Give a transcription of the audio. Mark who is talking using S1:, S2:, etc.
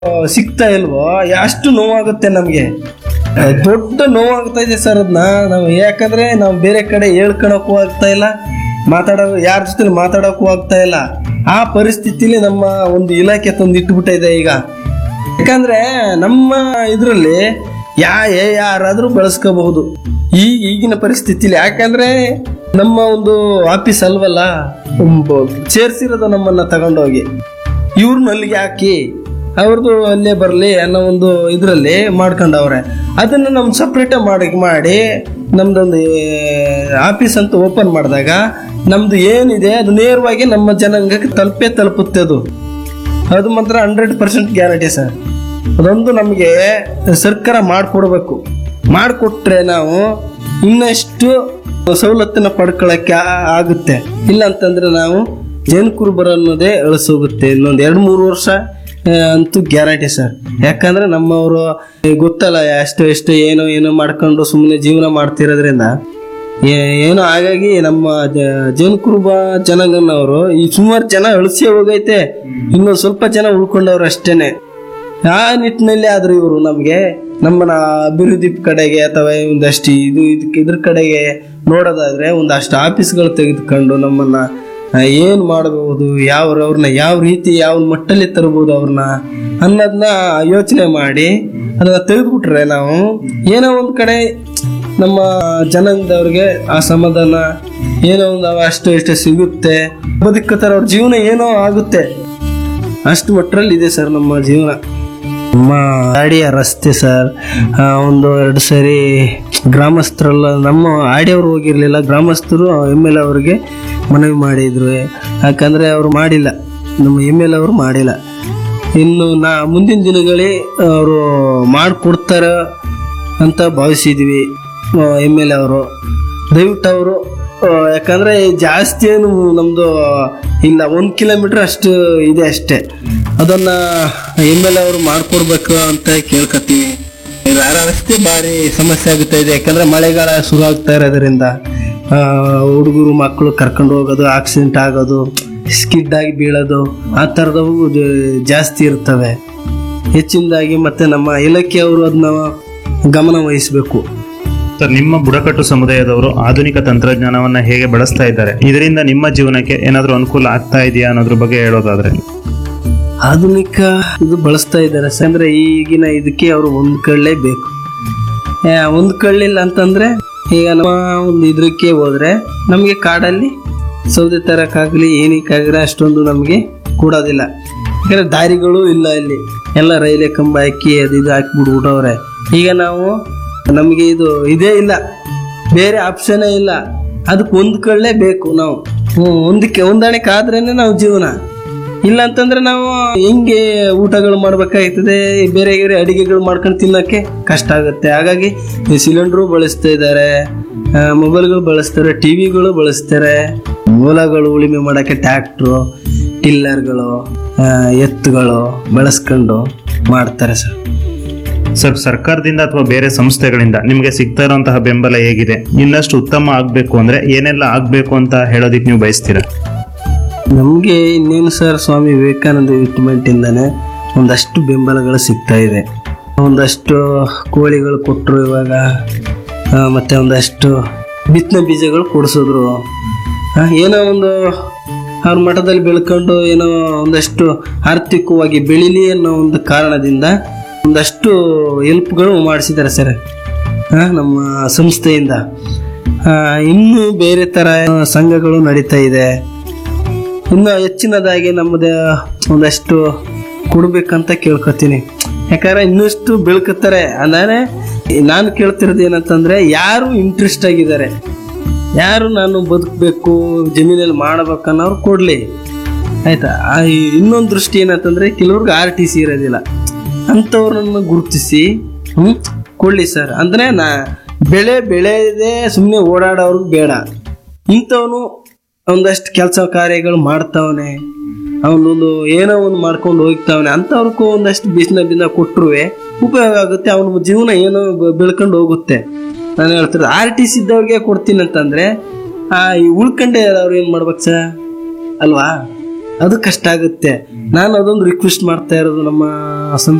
S1: ಆ, ಸಿಗ್ತಾ ಇಲ್ವೋ ಅಷ್ಟು ನೋವಾಗುತ್ತೆ ನಮಗೆ ದೊಡ್ಡ ನೋವಾಗ್ತಾ ಇದೆ ಸರ್ ಅದನ್ನ ನಾವು ಯಾಕಂದ್ರೆ ನಾವು ಬೇರೆ ಕಡೆ ಹೇಳ್ಕೊಳಕ್ಕೂ ಆಗ್ತಾ ಇಲ್ಲ ಮಾತಾಡೋ ಯಾರ ಜೊತೆ ಮಾತಾಡೋಕ್ಕೂ ಆಗ್ತಾ ಇಲ್ಲ ಆ ಪರಿಸ್ಥಿತಿಲಿ ನಮ್ಮ ಒಂದು ಇಲಾಖೆ ತಂದು ಇಟ್ಬಿಟ್ಟಿದೆ ಈಗ ಯಾಕಂದ್ರೆ ನಮ್ಮ ಇದರಲ್ಲಿ ಯಾ ಯಾ- ಯಾರಾದ್ರೂ ಬಳಸ್ಕೋಬಹುದು ಈ ಈಗಿನ ಪರಿಸ್ಥಿತಿಲಿ ಯಾಕಂದ್ರೆ ನಮ್ಮ ಒಂದು ಆಫೀಸ್ ಅಲ್ವಲ್ಲ ಸೇರ್ಸಿರೋದು ನಮ್ಮನ್ನ ತಗೊಂಡೋಗಿ ಇವ್ರನ್ನ ಅಲ್ಲಿಗೆ ಹಾಕಿ ಅವ್ರದ್ದು ಅಲ್ಲೇ ಬರಲಿ ಅನ್ನೋ ಒಂದು ಇದರಲ್ಲಿ ಮಾಡ್ಕೊಂಡವ್ರೆ ಅದನ್ನು ನಮ್ಮ ಸಪ್ರೇಟ್ ಮಾಡಿ ಮಾಡಿ ನಮ್ದೊಂದು ಆಫೀಸ್ ಅಂತ ಓಪನ್ ಮಾಡಿದಾಗ ನಮ್ದು ಏನಿದೆ ಅದು ನೇರವಾಗಿ ನಮ್ಮ ಜನಾಂಗಕ್ಕೆ ತಲುಪೇ ತಲುಪುತ್ತೆ ಅದು ಅದು ಮಾತ್ರ ಹಂಡ್ರೆಡ್ ಪರ್ಸೆಂಟ್ ಗ್ಯಾರಂಟಿ ಸರ್ ಅದೊಂದು ನಮಗೆ ಸರ್ಕಾರ ಮಾಡಿಕೊಡ್ಬೇಕು ಮಾಡಿಕೊಟ್ರೆ ನಾವು ಇನ್ನಷ್ಟು ಸವಲತ್ತನ್ನ ಪಡ್ಕೊಳ್ಳೋಕ್ಕೆ ಆ- ಆಗುತ್ತೆ ಇಲ್ಲ ಅಂತಂದ್ರೆ ನಾವು ಜೇನುಕುರುಬರ ಅನ್ನೋದೇ ಅಳಿಸೋಗುತ್ತೆ ಇನ್ನೊಂದು ಎರಡು ಮೂರು ವರ್ಷ ಆ, ಅಂತೂ ಗ್ಯಾರಂಟಿ ಸರ್ ಯಾಕಂದ್ರೆ ನಮ್ಮವರು ಗೊತ್ತಲ್ಲ ಎಷ್ಟು ಎಷ್ಟು ಏನೋ ಏನೋ ಮಾಡ್ಕೊಂಡು ಸುಮ್ಮನೆ ಜೀವನ ಮಾಡ್ತಿರೋದ್ರಿಂದ ಏ- ಏನೋ ಹಾಗಾಗಿ ನಮ್ಮ ಜ- ಜೇನುಕುರುಬ ಜನಾಂಗನವರು ಈ ಸುಮಾರು ಜನ ಅಳಿಸಿ ಹೋಗೈತೆ ಇನ್ನೊಂದು ಸ್ವಲ್ಪ ಜನ ಉಳ್ಕೊಂಡವ್ರು ಅಷ್ಟೇನೆ ಆ ನಿಟ್ಟಿನಲ್ಲಿ ಆದ್ರೂ ಇವರು ನಮಗೆ ನಮ್ಮನ್ನ ಅಭಿವೃದ್ಧಿ ಕಡೆಗೆ ಅಥವಾ ಒಂದಷ್ಟು ಇದು ಇದಕ್ಕೆ ಇದ್ರ ಕಡೆಗೆ ನೋಡೋದಾದ್ರೆ ಒಂದಷ್ಟು ಆಫೀಸ್ಗಳು ತೆಗೆದುಕೊಂಡು ನಮ್ಮನ್ನ ಆ, ಏನ್ ಮಾಡಬಹುದು ಯಾವ ಅವ್ರನ್ನ ಯಾವ ರೀತಿ ಯಾವ ಮಟ್ಟಲ್ಲಿ ತರಬಹುದು ಅವ್ರನ್ನ ಅನ್ನೋದನ್ನ ಯೋಚನೆ ಮಾಡಿ ಅದನ್ನ ತೆಗೆದ್ಬಿಟ್ರೆ ನಾವು ಏನೋ ಒಂದ್ ಕಡೆ ನಮ್ಮ ಜನಾಂಗದವ್ರಿಗೆ ಆ ಸಮಾಧಾನ ಏನೋ ಒಂದು ಅವ ಅಷ್ಟು ಇಷ್ಟು ಸಿಗುತ್ತೆ ಬದುಕತ್ತಾರ ಅವ್ರ ಜೀವನ ಏನೋ ಆಗುತ್ತೆ ಅಷ್ಟು ಮಟ್ಟರಲ್ಲಿ ಇದೆ ಸರ್ ನಮ್ಮ ಜೀವನ ನಮ್ಮ ಗಾಡಿಯ ರಸ್ತೆ ಸರ್ ಆ, ಒಂದು ಎರಡು ಸರಿ ಗ್ರಾಮಸ್ಥರೆಲ್ಲ ನಮ್ಮ ಆಡಿಯವರು ಹೋಗಿರ್ಲಿಲ್ಲ ಗ್ರಾಮಸ್ಥರು ಎಮ್ ಎಲ್ ಅವರಿಗೆ ಮನವಿ ಮಾಡಿದ್ರು ಯಾಕಂದ್ರೆ ಅವರು ಮಾಡಿಲ್ಲ ನಮ್ಮ ಎಮ್ ಎಲ್ ಅವರು ಮಾಡಿಲ್ಲ ಇನ್ನು ನಾ ಮುಂದಿನ ದಿನಗಳೇ ಅವರು ಮಾಡಿಕೊಡ್ತಾರ ಅಂತ ಭಾವಿಸಿದ್ವಿ ಎಮ್ ಎಲ್ ಎ ಅವರು ದಯವಿಟ್ಟು ಅವರು ಯಾಕಂದ್ರೆ ಜಾಸ್ತಿ ಏನು ನಮ್ದು ಇಲ್ಲ ಒಂದು ಕಿಲೋಮೀಟರ್ ಅಷ್ಟು ಇದೆ ಅಷ್ಟೇ ಅದನ್ನ ಎಮ್ ಎಲ್ ಎ ಅವರು ಮಾಡ್ಕೊಡ್ಬೇಕು ಅಂತ ಕೇಳ್ಕೊತೀವಿ ರಸ್ತೆ ಭಾರಿ ಸಮಸ್ಯೆ ಆಗುತ್ತಾ ಇದೆ ಯಾಕಂದ್ರೆ ಮಳೆಗಾಲ ಶುರು ಆಗ್ತಾ ಇರೋದ್ರಿಂದ ಹುಡುಗರು ಮಕ್ಕಳು ಕರ್ಕೊಂಡು ಹೋಗೋದು ಆಕ್ಸಿಡೆಂಟ್ ಆಗೋದು ಸ್ಕಿಡ್ ಆಗಿ ಬೀಳೋದು ಆ ಥರದವು ಜ- ಜಾಸ್ತಿ ಇರ್ತವೆ ಹೆಚ್ಚಿನದಾಗಿ ಮತ್ತೆ ನಮ್ಮ ಇಲಾಖೆಯವರು ಅದನ್ನ ಗಮನ ವಹಿಸಬೇಕು
S2: ಸರ್ ನಿಮ್ಮ ಬುಡಕಟ್ಟು ಸಮುದಾಯದವರು ಆಧುನಿಕ ತಂತ್ರಜ್ಞಾನವನ್ನ ಹೇಗೆ ಬಳಸ್ತಾ ಇದ್ದಾರೆ ಇದರಿಂದ ನಿಮ್ಮ ಜೀವನಕ್ಕೆ ಏನಾದರೂ ಅನುಕೂಲ ಆಗ್ತಾ ಇದೆಯಾ ಅನ್ನೋದ್ರ ಬಗ್ಗೆ ಹೇಳೋದಾದ್ರೆ
S1: ಆಧುನಿಕ ಇದು ಬಳಸ್ತಾ ಇದ್ದಾರೆ ಸರ್. ಅಂದ್ರೆ ಈಗಿನ ಇದಕ್ಕೆ ಅವರು ಹೊಂದ್ಕೊಳ್ಳೇಬೇಕು ಏ, ಹೊಂದ್ಕೊಳ್ಳಿಲ್ಲ ಅಂತಂದ್ರೆ ಈಗ ನಮ್ಮ ಒಂದು ಇದಕ್ಕೆ ಹೋದ್ರೆ ನಮಗೆ ಕಾಡಲ್ಲಿ ಸೌದೆ ತರಕ್ಕಾಗಲಿ ಏನಕ್ಕಾಗಲಿ ಅಷ್ಟೊಂದು ನಮಗೆ ಕೊಡೋದಿಲ್ಲ ಯಾಕಂದ್ರೆ ದಾರಿಗಳು ಇಲ್ಲ ಇಲ್ಲಿ ಎಲ್ಲ ರೈಲೆ ಕಂಬ ಹಾಕಿ ಅದು ಇದು ಹಾಕಿ ಬಿಡ್ಬಿಟ್ಟವ್ರೆ ಈಗ ನಾವು ನಮಗೆ ಇದು ಇದೇ ಇಲ್ಲ ಬೇರೆ ಆಪ್ಷನೇ ಇಲ್ಲ ಅದಕ್ಕೆ ಹೊಂದ್ಕೊಳ್ಳೇಬೇಕು ನಾವು ಹ್ಮ್, ಹೊಂದಿಕೆ ಹೊಂದಾಣಿಕೆ ಆದ್ರೇನೆ ನಾವು ಜೀವನ ಇಲ್ಲ ಅಂತಂದ್ರೆ ನಾವು ಹೆಂಗೆ ಊಟಗಳು ಮಾಡ್ಬೇಕಾಗ್ತದೆ ಬೇರೆ ಬೇರೆ ಅಡಿಗೆಗಳು ಮಾಡ್ಕೊಂಡು ತಿನ್ನಕ್ಕೆ ಕಷ್ಟ ಆಗುತ್ತೆ ಹಾಗಾಗಿ ಈ ಸಿಲಿಂಡ್ರು ಬಳಸ್ತಾ ಇದ್ದಾರೆ ಮೊಬೈಲ್ಗಳು ಬಳಸ್ತಾರೆ ಟಿವಿಗಳು ಬಳಸ್ತಾರೆ ಮೂಲಗಳು ಉಳಿಮೆ ಮಾಡಕ್ಕೆ ಟ್ಯಾಕ್ಟ್ರು ಟಿಲ್ಲರ್ಗಳು ಆ, ಎತ್ತುಗಳು ಬಳಸ್ಕೊಂಡು ಮಾಡ್ತಾರೆ ಸರ್
S2: ಸರ್ ಸರ್ಕಾರದಿಂದ ಅಥವಾ ಬೇರೆ ಸಂಸ್ಥೆಗಳಿಂದ ನಿಮಗೆ ಸಿಗ್ತಾ ಇರುವಂತಹ ಬೆಂಬಲ ಹೇಗಿದೆ ಇನ್ನಷ್ಟು ಉತ್ತಮ ಆಗಬೇಕು ಅಂದ್ರೆ ಏನೆಲ್ಲ ಆಗಬೇಕು ಅಂತ ಹೇಳೋದಿಕ್ ನೀವು ಬಯಸ್ತೀರಾ
S1: ನಮಗೆ ಇನ್ನೇನು ಸರ್ ಸ್ವಾಮಿ ವಿವೇಕಾನಂದ ಇಂದಾನೆ ಒಂದಷ್ಟು ಬೆಂಬಲಗಳು ಸಿಗ್ತಾ ಇದೆ ಒಂದಷ್ಟು ಕೋಳಿಗಳು ಕೊಟ್ಟರು ಇವಾಗ ಆ, ಮತ್ತೆ ಒಂದಷ್ಟು ಬಿತ್ತನೆ ಬೀಜಗಳು ಕೊಡಿಸಿದ್ರು ಆ, ಏನೋ ಒಂದು ಅವ್ರ ಮಠದಲ್ಲಿ ಬೆಳ್ಕೊಂಡು ಏನೋ ಒಂದಷ್ಟು ಆರ್ಥಿಕವಾಗಿ ಬೆಳಿಲಿ ಅನ್ನೋ ಒಂದು ಕಾರಣದಿಂದ ಒಂದಷ್ಟು ಹೆಲ್ಪ್ಗಳು ಮಾಡಿಸಿದ್ದಾರೆ ಸರ್ ಆ, ನಮ್ಮ ಸಂಸ್ಥೆಯಿಂದ ಆ, ಇನ್ನೂ ಬೇರೆ ಥರ ಸಂಘಗಳು ನಡೀತಾ ಇದೆ ಇನ್ನು ಹೆಚ್ಚಿನದಾಗಿ ನಮ್ಮದೇ ಒಂದಷ್ಟು ಕೊಡ್ಬೇಕಂತ ಕೇಳ್ಕೊತೀನಿ ಯಾಕಂದ್ರೆ ಇನ್ನಷ್ಟು ಬೆಳ್ಕತ್ತಾರೆ ಅಂದರೆ ನಾನು ಕೇಳ್ತಿರೋದು ಏನಂತಂದ್ರೆ ಯಾರು ಇಂಟ್ರೆಸ್ಟ್ ಆಗಿದ್ದಾರೆ ಯಾರು ನಾನು ಬದುಕಬೇಕು ಜಮೀನಲ್ಲಿ ಮಾಡ್ಬೇಕನ್ನೋರು ಕೊಡ್ಲಿ ಆಯ್ತಾ ಆ ಇನ್ನೊಂದು ದೃಷ್ಟಿ ಏನಂತಂದ್ರೆ ಕೆಲವ್ರಿಗೆ ಆರ್ ಟಿ ಸಿ ಇರೋದಿಲ್ಲ ಅಂಥವ್ರನ್ನ ಗುರುತಿಸಿ ಹ್ಮ್ ಕೊಡ್ಲಿ ಸರ್ ಅಂದ್ರೆ ನಾ ಬೆಳೆ ಬೆಳೆಯದೆ ಸುಮ್ಮನೆ ಓಡಾಡೋರ್ಗೆ ಬೇಡ ಇಂಥವನು ಒಂದಷ್ಟು ಕೆಲಸ ಕಾರ್ಯಗಳು ಮಾಡ್ತಾವನೆ ಅವನೊಂದು ಏನೋ ಒಂದು ಮಾಡ್ಕೊಂಡು ಹೋಗ್ತಾವನೆ ಅಂಥವ್ರಿಗೂ ಒಂದಷ್ಟು ಬಿಸಿನ ಬಿನ್ನ ಕೊಟ್ಟರು ಉಪಯೋಗ ಆಗುತ್ತೆ ಅವನ ಜೀವನ ಏನೋ ಬ- ಬೆಳ್ಕೊಂಡು ಹೋಗುತ್ತೆ ನಾನು ಹೇಳ್ತಿರೋದು ಆರ್ ಟಿ ಸಿ ಇದ್ದವ್ರಿಗೆ ಕೊಡ್ತೀನಿ ಅಂತಂದ್ರೆ ಆ ಈ ಉಳ್ಕಂಡೆ ಅವ್ರು ಏನು ಮಾಡ್ಬೇಕು ಸರ್ ಅಲ್ವಾ ಅದು ಕಷ್ಟ ಆಗುತ್ತೆ ನಾನು ಅದೊಂದು ರಿಕ್ವೆಸ್ಟ್ ಮಾಡ್ತಾ ಇರೋದು ನಮ್ಮ